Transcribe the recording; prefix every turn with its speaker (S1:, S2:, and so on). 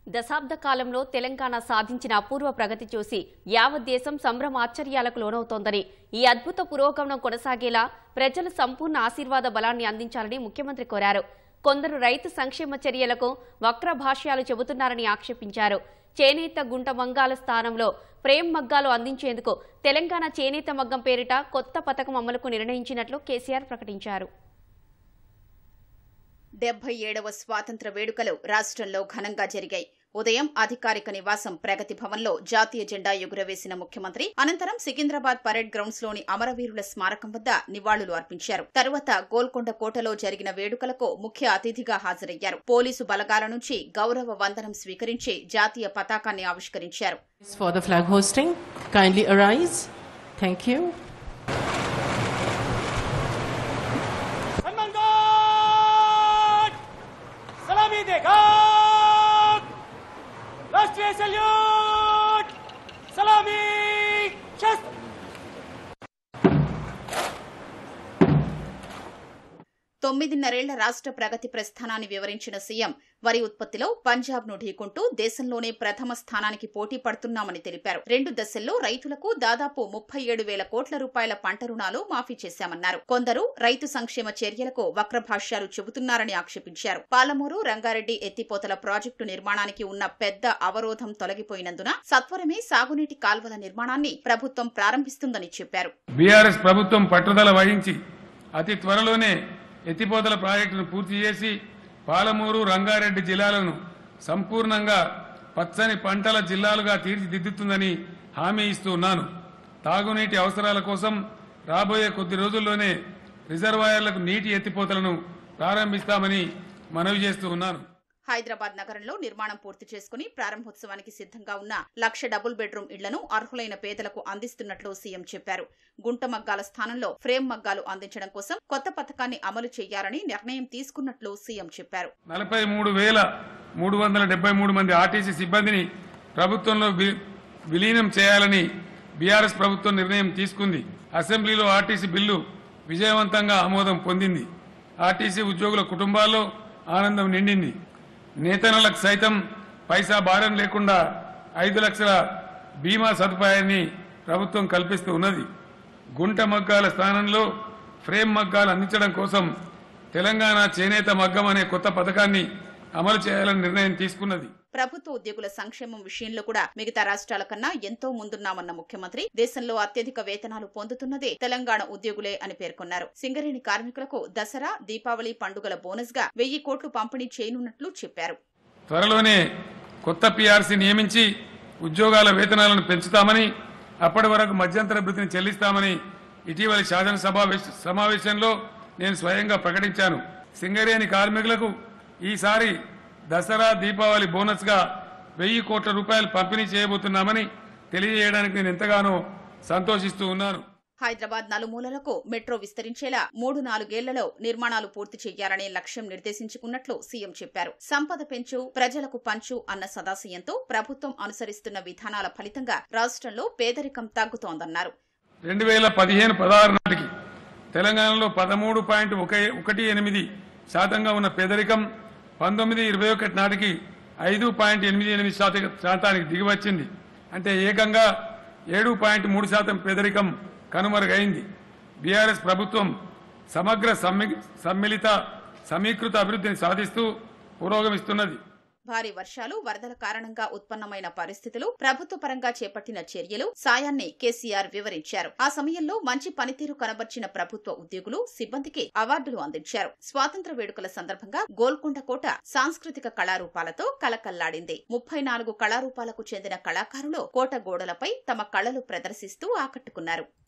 S1: దశాబ్ద కాలంలో తెలంగాణ సాధించిన అపూర్వ ప్రగతి చూసి యావత్ దేశం సంభ్రమాశ్చర్యాలకు లోనవుతోందని ఈ అద్భుత పురోగమనం కొనసాగేలా ప్రజలు సంపూర్ణ ఆశీర్వాద బలాన్ని అందించాలని ముఖ్యమంత్రి కోరారు కొందరు రైతు సంక్షేమ చర్యలకు వక్ర భాష్యాలు చెబుతున్నారని ఆక్షేపించారు చేనేత గుంట మంగాల స్థానంలో ప్రేమ్ మగ్గాలు అందించేందుకు తెలంగాణ చేనేత మగ్గం పేరిట కొత్త పథకం అమలుకు నిర్ణయించినట్లు కేసీఆర్ ప్రకటించారు
S2: డెబ్బై ఏడవ స్వాతంత్ర వేడుకలు రాష్ట్రంలో ఘనంగా జరిగాయి ఉదయం అధికారిక నివాసం ప్రగతి భవన్లో జాతీయ జెండా ఎగురవేసిన ముఖ్యమంత్రి అనంతరం సికింద్రాబాద్ పరేడ్ గ్రౌండ్స్ లోని అమరవీరుల స్మారకం వద్ద నివాళులు అర్పించారు తరువాత గోల్కొండ కోటలో జరిగిన వేడుకలకు ముఖ్య అతిథిగా హాజరయ్యారు పోలీసు బలగాల నుంచి గౌరవ వందనం స్వీకరించి జాతీయ పతాకాన్ని ఆవిష్కరించారు
S3: For the flag hosting, kindly arise. Thank you.
S4: सन्मान गार्ड सलामी दे गार्ड राष्ट्रीय सल्यूट सलामी शस्त्र
S2: తొమ్మిదిన్నరేళ్ల రాష్ట్ర ప్రగతి ప్రస్థానాన్ని వివరించిన సీఎం వరి ఉత్పత్తిలో పంజాబ్ ను ఢీకొంటూ దేశంలోనే ప్రథమ స్థానానికి పోటీ పడుతున్నామని తెలిపారు రెండు దశల్లో రైతులకు దాదాపు ముప్పై ఏడు వేల కోట్ల రూపాయల పంట రుణాలు మాఫీ చేశామన్నారు కొందరు రైతు సంక్షేమ చర్యలకు వక్రభాష్యాలు చెబుతున్నారని ఆక్షేపించారు పాలమూరు రంగారెడ్డి ఎత్తిపోతల ప్రాజెక్టు నిర్మాణానికి ఉన్న పెద్ద అవరోధం తొలగిపోయినందున సత్వరమే సాగునీటి కాల్వల నిర్మాణాన్ని ప్రభుత్వం ప్రారంభిస్తుందని చెప్పారు
S5: బీఆర్ఎస్ ప్రభుత్వం పట్టుదల వహించి అతి త్వరలోనే ఎత్తిపోతల ప్రాజెక్టును పూర్తి చేసి పాలమూరు రంగారెడ్డి జిల్లాలను సంపూర్ణంగా పచ్చని పంటల జిల్లాలుగా తీర్చిదిద్దుతుందని హామీ ఇస్తూ ఉన్నాను తాగునీటి అవసరాల కోసం రాబోయే కొద్ది రోజుల్లోనే రిజర్వాయర్లకు నీటి ఎత్తిపోతలను ప్రారంభిస్తామని మనవి చేస్తూ ఉన్నాను
S2: హైదరాబాద్ నగరంలో నిర్మాణం పూర్తి చేసుకుని ప్రారంభోత్సవానికి సిద్ధంగా ఉన్న లక్ష డబుల్ బెడ్రూమ్ ఇళ్లను అర్హులైన పేదలకు అందిస్తున్నట్లు సీఎం చెప్పారు గుంట మగ్గాల స్థానంలో ఫ్రేమ్ మగ్గాలు అందించడం కోసం కొత్త పథకాన్ని అమలు చేయాలని నిర్ణయం తీసుకున్నట్లు సీఎం చెప్పారు
S5: నలభై మూడు వేల మూడు వందల డెబ్బై మూడు మంది ఆర్టీసీ సిబ్బందిని ప్రభుత్వంలో వి- విలీనం చేయాలని బీఆర్ఎస్ ప్రభుత్వం నిర్ణయం తీసుకుంది అసెంబ్లీలో ఆర్టీసీ బిల్లు విజయవంతంగా ఆమోదం పొందింది ఆర్టీసీ ఉద్యోగుల కుటుంబాల్లో ఆనందం నిండింది నేతనులకు సైతం పైసా భారం లేకుండా ఐదు లక్షల బీమా సదుపాయాన్ని ప్రభుత్వం కల్పిస్తూ ఉన్నది గుంట మగ్గాల స్థానంలో ఫ్రేమ్ మగ్గాలు అందించడం కోసం తెలంగాణ చేనేత మగ్గం అనే కొత్త పథకాన్ని అమలు చేయాలని నిర్ణయం తీసుకున్నది
S2: ప్రభుత్వ ఉద్యోగుల సంక్షేమం విషయంలో కూడా మిగతా రాష్ట్రాల కన్నా ఎంతో ముందున్నామన్న ముఖ్యమంత్రి దేశంలో అత్యధిక వేతనాలు పొందుతున్నదే తెలంగాణ ఉద్యోగులే అని పేర్కొన్నారు సింగరేణి కార్మికులకు దసరా దీపావళి పండుగల బోనస్ గా వెయ్యి కోట్లు పంపిణీ చేయనున్నట్లు చెప్పారు
S5: త్వరలోనే కొత్త పీఆర్సీ నియమించి ఉద్యోగాల వేతనాలను పెంచుతామని అప్పటి వరకు మధ్యంతర భృతిని చెల్లిస్తామని ఇటీవలి శాసనసభ విష- సమావేశంలో నేను స్వయంగా ప్రకటించాను సింగరేణి కార్మికులకు ఈసారి దసరా దీపావళి బోనస్గా వెయ్యి కోట్ల రూపాయలు పంపిణీ చేయబోతున్నామని తెలియజేయడానికి నేను ఎంతగానో సంతోషిస్తూ ఉన్నాను
S2: హైదరాబాద్ నలుమూలలకు మెట్రో విస్తరించేలా మూడు నాలుగేళ్లలో నిర్మాణాలు పూర్తి చేయాలనే లక్ష్యం నిర్దేశించుకున్నట్లు సీఎం చెప్పారు సంపద పెంచు ప్రజలకు పంచు అన్న సదాశయంతో ప్రభుత్వం అనుసరిస్తున్న విధానాల ఫలితంగా రాష్ట్రంలో పేదరికం తగ్గుతోందన్నారు
S5: రెండు వేల పదిహేను పదహారు నాటికి తెలంగాణలో పదమూడు పాయింట్ ఒక ఒకటి ఎనిమిది శాతంగా ఉన్న పేదరికం పంతొమ్మిది ఇరవై ఒకటి నాటికి ఐదు పాయింట్ ఎనిమిది ఎనిమిది శాత శాతానికి దిగివచ్చింది అంటే ఏకంగా ఏడు పాయింట్ మూడు శాతం పేదరికం కనుమరుగైంది బీఆర్ఎస్ ప్రభుత్వం సమగ్ర సమ్మి- సమ్మిళిత సమీకృత అభివృద్ధిని సాధిస్తూ పురోగమిస్తున్నది
S2: భారీ వర్షాలు వరదల కారణంగా ఉత్పన్నమైన పరిస్థితులు ప్రభుత్వ పరంగా చేపట్టిన చర్యలు సాయాన్ని కేసీఆర్ వివరించారు ఆ సమయంలో మంచి పనితీరు కనబర్చిన ప్రభుత్వ ఉద్యోగులు సిబ్బందికి అవార్డులు అందించారు స్వాతంత్ర వేడుకల సందర్భంగా గోల్కొండ కోట సాంస్కృతిక కళారూపాలతో కలకల్లాడింది ముప్పై నాలుగు కళారూపాలకు చెందిన కళాకారులు కోట గోడలపై తమ కళలు ప్రదర్శిస్తూ ఆకట్టుకున్నారు